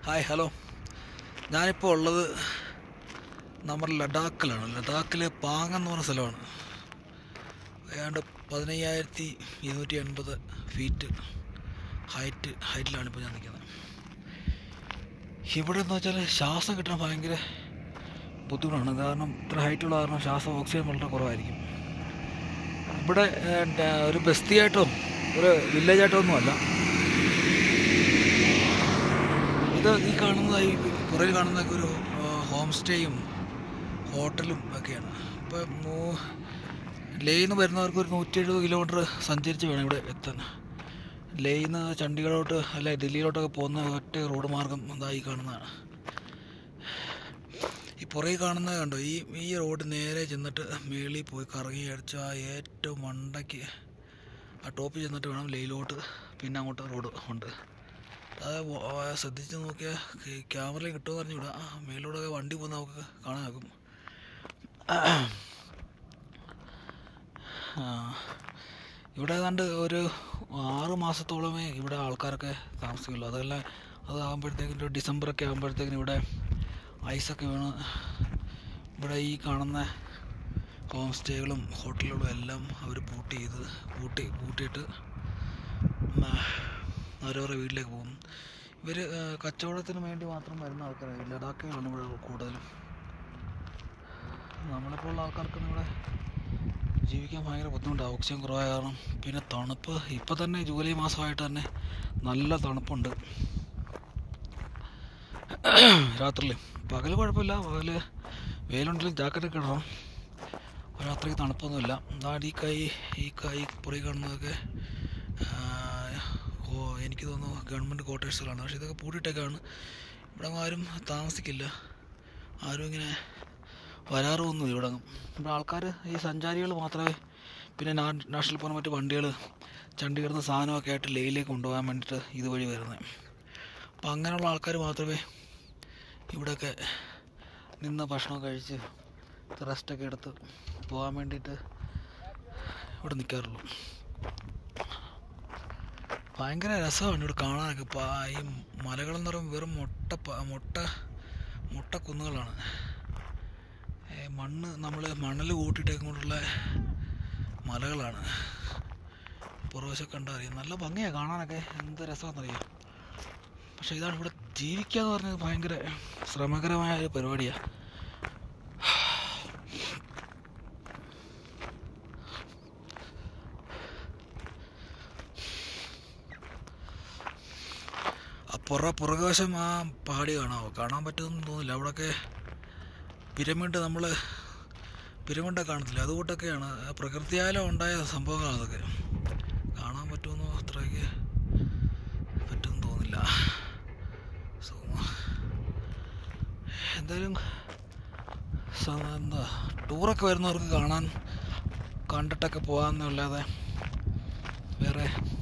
hi hello ഞാനിപ്പോൾ ഉള്ളത് നമ്മുടെ ലഡാക്കിലാണ് ലഡാക്കിലെ പാങ് എന്ന് പറഞ്ഞ സ്ഥലമാണ് ഏതാണ്ട് പതിനയ്യായിരത്തി ഇരുന്നൂറ്റി എൺപത് ഫീറ്റ് ഹൈറ്റ് ഹൈറ്റിലാണ് ഇപ്പോൾ ഞാൻ നിൽക്കുന്നത് ഇവിടെ എന്ന് വെച്ചാൽ ശ്വാസം കിട്ടാൻ ഭയങ്കര ബുദ്ധിമുട്ടാണ് കാരണം ഇത്ര ഹൈറ്റുള്ള കാരണം ശ്വാസം ഓക്സിജൻ വളരെ കുറവായിരിക്കും ഇവിടെ ഏ, ഡ- ഒരു ബസ്തിയായിട്ടോ ഒരു വില്ലേജായിട്ടോ ഒന്നുമല്ല ഇത് ഈ കാണുന്ന ഈ പുറകിൽ കാണുന്നതൊക്കെ ഒരു ഹോം സ്റ്റേയും ഹോട്ടലും ഒക്കെയാണ് ഇപ്പം നൂ- ലേയിൽ നിന്ന് വരുന്നവർക്ക് ഒരു നൂറ്റി എഴുപത് കിലോമീറ്റർ സഞ്ചരിച്ച് വേണം ഇവിടെ എത്താൻ ലേയിൽ നിന്ന് ചണ്ഡീഗഡിലോട്ട് അല്ലെ ഡൽഹിയിലോട്ടൊക്കെ പോകുന്ന ഒറ്റ റോഡ് മാർഗം എന്താ ഈ കാണുന്നതാണ് ഈ പുറകിൽ കാണുന്നത് കണ്ടോ ഈ ഈ റോഡ് നേരെ ചെന്നിട്ട് മേളിൽ പോയി കറങ്ങി അടിച്ച് ആ ഏറ്റവും മണ്ടയ്ക്ക് ആ ടോപ്പിൽ ചെന്നിട്ട് വേണം ലേയിലോട്ട് പിന്നെ അങ്ങോട്ട് റോഡ് ഉണ്ട് അത് വ- ആ ശ്രദ്ധിച്ച് നോക്കിയാൽ ക്യാമറയിൽ കിട്ടുമെന്ന് പറഞ്ഞുകൂടാ ആ മേളിലൂടെ വണ്ടി പോകുന്ന നമുക്ക് കാണാനാകും ആ, ഇവിടെ ഏതാണ്ട് ഒരു ആറ് മാസത്തോളമേ ഇവിടെ ആൾക്കാരൊക്കെ താമസിക്കുള്ളൂ അതെല്ലാം അത് ആകുമ്പോഴത്തേക്കും ഒരു ഡിസംബറൊക്കെ ആകുമ്പോഴത്തേക്കിനും ഇവിടെ ഐസൊക്കെ വീണ് ഇവിടെ ഈ കാണുന്ന ഹോം സ്റ്റേകളും ഹോട്ടലുകളും എല്ലാം അവർ പൂട്ട് ചെയ്ത് പൂട്ടി പൂട്ടിയിട്ട് ഉം, അവരവരുടെ വീട്ടിലേക്ക് പോകും ഇവർ കച്ചവടത്തിന് വേണ്ടി മാത്രം വരുന്ന ആൾക്കാരാണ് ലഡാക്കുകളാണ് ഇവിടെ കൂടുതലും നമ്മളെപ്പോലുള്ള ആൾക്കാർക്കൊന്നും ഇവിടെ ജീവിക്കാൻ ഭയങ്കര ബുദ്ധിമുട്ടാണ് ഓക്സിജൻ കുറവായ കാരണം പിന്നെ തണുപ്പ് ഇപ്പം തന്നെ ജൂലൈ മാസമായിട്ട് തന്നെ നല്ല തണുപ്പുണ്ട് രാത്രിയിൽ പകൽ കുഴപ്പമില്ല പകൽ വെയിലുണ്ടെങ്കിലും ജാക്കറ്റൊക്കെ ഇടണം രാത്രിക്ക് തണുപ്പൊന്നുമില്ല അതാണ് ഈ കൈ ഈ കൈ പുറകെ കാണുന്നതൊക്കെ ആ, ഓ എനിക്ക് തോന്നുന്നു ഗവൺമെൻറ് ക്വാർട്ടേഴ്സുകളാണ് പക്ഷേ ഇതൊക്കെ പൂട്ടിയിട്ടൊക്കെയാണ് ഇവിടെ ആരും താമസിക്കില്ല ആരും ഇങ്ങനെ വരാറുമൊന്നും ഇവിടെ ഇവിടെ ആൾക്കാർ ഈ സഞ്ചാരികൾ മാത്രമേ പിന്നെ നാ- നാഷണൽ പോകുന്ന മറ്റ് വണ്ടികൾ ചണ്ഡീഗഡിൽ നിന്ന് സാധനമൊക്കെ ആയിട്ട് ലേയിലേക്ക് കൊണ്ടുപോകാൻ വേണ്ടിയിട്ട് ഇതുവഴി വരുന്നത് അപ്പം അങ്ങനെയുള്ള ആൾക്കാർ മാത്രമേ ഇവിടെയൊക്കെ നിന്ന് ഭക്ഷണം കഴിച്ച് റെസ്റ്റൊക്കെ എടുത്ത് പോകാൻ വേണ്ടിയിട്ട് ഇവിടെ നിൽക്കാറുള്ളൂ ഭയങ്കര രസമാണ് ഇവിടെ കാണാനൊക്കെ ഇപ്പം ഈ മലകളെന്ന് പറയുമ്പോൾ വെറും മുട്ട പ- മുട്ട മുട്ട കുന്നുകളാണ് ഏ, മണ്ണ് നമ്മൾ മണൽ കൂട്ടിയിട്ടേക്കൊണ്ടുള്ള മലകളാണ് പുറവശം കണ്ടാൽ അറിയാം നല്ല ഭംഗിയാണ് കാണാനൊക്കെ എന്ത് രസമാണെന്നറിയാം പക്ഷേ ഇതാണ് ഇവിടെ ജീവിക്കുക എന്ന് പറഞ്ഞത് ഭയങ്കര ശ്രമകരമായ ഒരു പരിപാടിയാണ് ആ പുറ പുറകുവശം ആ പഹാടി കാണാമോ കാണാൻ പറ്റുമെന്ന് തോന്നില്ല അവിടെയൊക്കെ പിരമിഡ് നമ്മൾ പിരമിഡൊക്കെ കാണത്തില്ല അതുകൂട്ടൊക്കെയാണ് പ്രകൃതിയാലോ ഉണ്ടായ സംഭവങ്ങളാണ് അതൊക്കെ കാണാൻ പറ്റുമെന്നോ അത്രയ്ക്ക് പറ്റുമെന്ന് തോന്നില്ല സോ എന്തായാലും സ- എന്താ ടൂറൊക്കെ വരുന്നവർക്ക് കാണാൻ കണ്ടിട്ടൊക്കെ പോകാമെന്നല്ലാതെ വേറെ